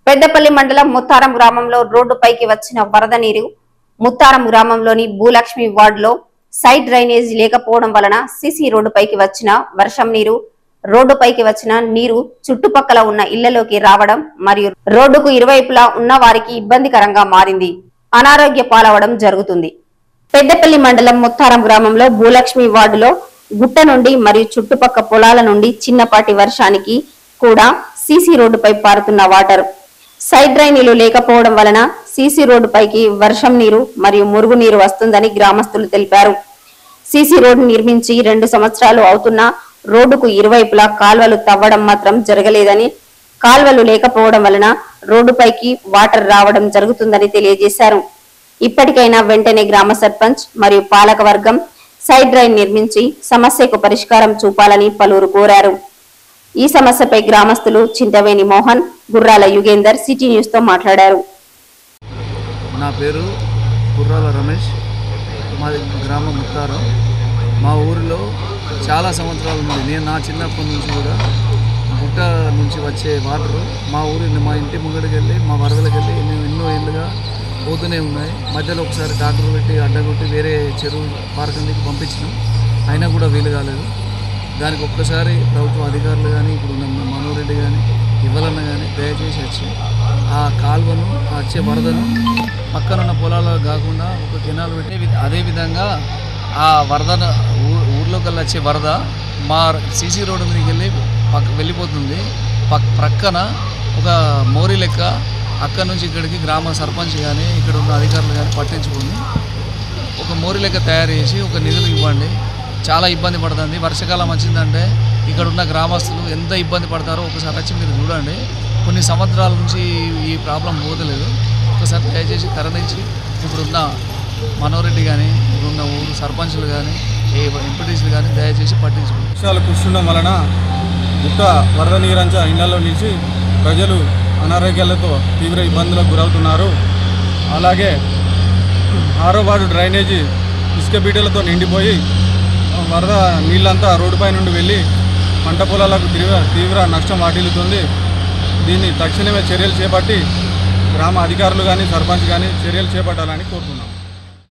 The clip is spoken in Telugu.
పెద్దపల్లి మండలం ముత్తారం గ్రామంలో రోడ్డుపైకి వచ్చిన వరద నీరు ముత్తారం గ్రామంలోని భూలక్ష్మి వార్డులో సైడ్ డ్రైనేజ్ లేకపోవడం వలన సిసి రోడ్డుపైకి వచ్చిన వర్షం నీరు రోడ్డుపైకి వచ్చిన నీరు చుట్టుపక్కల ఉన్న ఇళ్లలోకి రావడం మరియు రోడ్డుకు ఇరువైపులా ఉన్న వారికి ఇబ్బందికరంగా మారింది అనారోగ్య పాలవడం జరుగుతుంది పెద్దపల్లి మండలం ముత్తారం గ్రామంలో భూలక్ష్మి వార్డులో గుట్ట నుండి మరియు చుట్టుపక్క పొలాల నుండి చిన్నపాటి వర్షానికి కూడా సీసీ రోడ్డుపై పారుతున్న వాటర్ సైడ్ డ్రైనేలు లేకపోవడం వలన సీసీ రోడ్డుపైకి వర్షం నీరు మరియు మురుగు నీరు వస్తుందని గ్రామస్తులు తెలిపారు సీసీ రోడ్డు నిర్మించి రెండు సంవత్సరాలు అవుతున్నా రోడ్డుకు ఇరువైపులా కాల్వలు తవ్వడం మాత్రం జరగలేదని కాల్వలు లేకపోవడం వలన రోడ్డుపైకి వాటర్ రావడం జరుగుతుందని తెలియజేశారు ఇప్పటికైనా వెంటనే గ్రామ సర్పంచ్ మరియు పాలక వర్గం సైడ్ డ్రైన్ నిర్మించి సమస్యకు పరిష్కారం చూపాలని పలువురు కోరారు ఈ సమస్యపై గ్రామస్తులు చింతవేణి మోహన్ గుర్రాల యుగేందర్ సిటీ న్యూస్ తో మాట్లాడారు నా పేరు కుర్రాల రమేష్ మాది గ్రామం ముత్తారం మా ఊరిలో చాలా సంవత్సరాల నుండి నేను నా చిన్నప్పటి నుంచి కూడా గుట్ట నుంచి వచ్చే వాటర్ మా ఊరి మా ఇంటి ముంగడికి వెళ్ళి మా వరదలకు వెళ్ళి ఎన్నో ఎన్నో ఏళ్ళుగా పోతూనే ఉన్నాయి మధ్యలో ఒకసారి డాక్టర్ పెట్టి అడ్డగొట్టి వేరే చెరువు పార్కందికి పంపించినాం అయినా కూడా వీలు కాలేదు దానికి ఒక్కసారి ప్రభుత్వ అధికారులు కానీ ఇప్పుడు ఉన్న మనోరెడ్డి కానీ ఇవ్వాలన్న కానీ దయచేసి వచ్చి ఆ కాలువను ఆ వచ్చే వరదను పక్కనున్న పొలాల్లో కాకుండా ఒక కెనాల్ పెట్టి వి- అదేవిధంగా ఆ వరదను ఊ- ఊర్లోకి వెళ్ళి వచ్చే వరద మా సీసీ రోడ్డు మీదకి వెళ్ళి పక్క వెళ్ళిపోతుంది పక్ ప్రక్కన ఒక మోరీ లెక్క అక్కడ నుంచి ఇక్కడికి గ్రామ సర్పంచ్ కానీ ఇక్కడ ఉన్న అధికారులు కానీ పట్టించుకొని ఒక మోరి లెక్క తయారు చేసి ఒక నిధులు ఇవ్వండి చాలా ఇబ్బంది పడుతుంది వర్షాకాలం వచ్చిందంటే ఇక్కడ ఉన్న గ్రామస్తులు ఎంత ఇబ్బంది పడతారో ఒకసారి వచ్చి మీరు చూడండి కొన్ని సంవత్సరాల నుంచి ఈ ప్రాబ్లం పోతలేదు ఒకసారి దయచేసి కరుణించి ఇప్పుడున్న మనోరెడ్డి కానీ ఇప్పుడున్న ఊరు సర్పంచులు కానీ ఏ ఎంపీటీసీలు కానీ దయచేసి పట్టించుకోండి వర్షాలు కురుస్తుండడం వలన గుట్ట వరద నీరంచా ఇళ్లలో నిలిచి ప్రజలు అనారోగ్యాలతో తీవ్ర ఇబ్బందులకు గురవుతున్నారు అలాగే ఆరో వార్డు డ్రైనేజీ ఇసుక బీటలతో నిండిపోయి వరద నీళ్ళంతా రోడ్డుపై నుండి వెళ్ళి పంట పొలాలకు తీవ్ర తీవ్ర నష్టం వాటిల్లుతుంది దీన్ని తక్షణమే చర్యలు చేపట్టి గ్రామ అధికారులు కానీ సర్పంచ్ కానీ చర్యలు చేపట్టాలని కోరుతున్నాం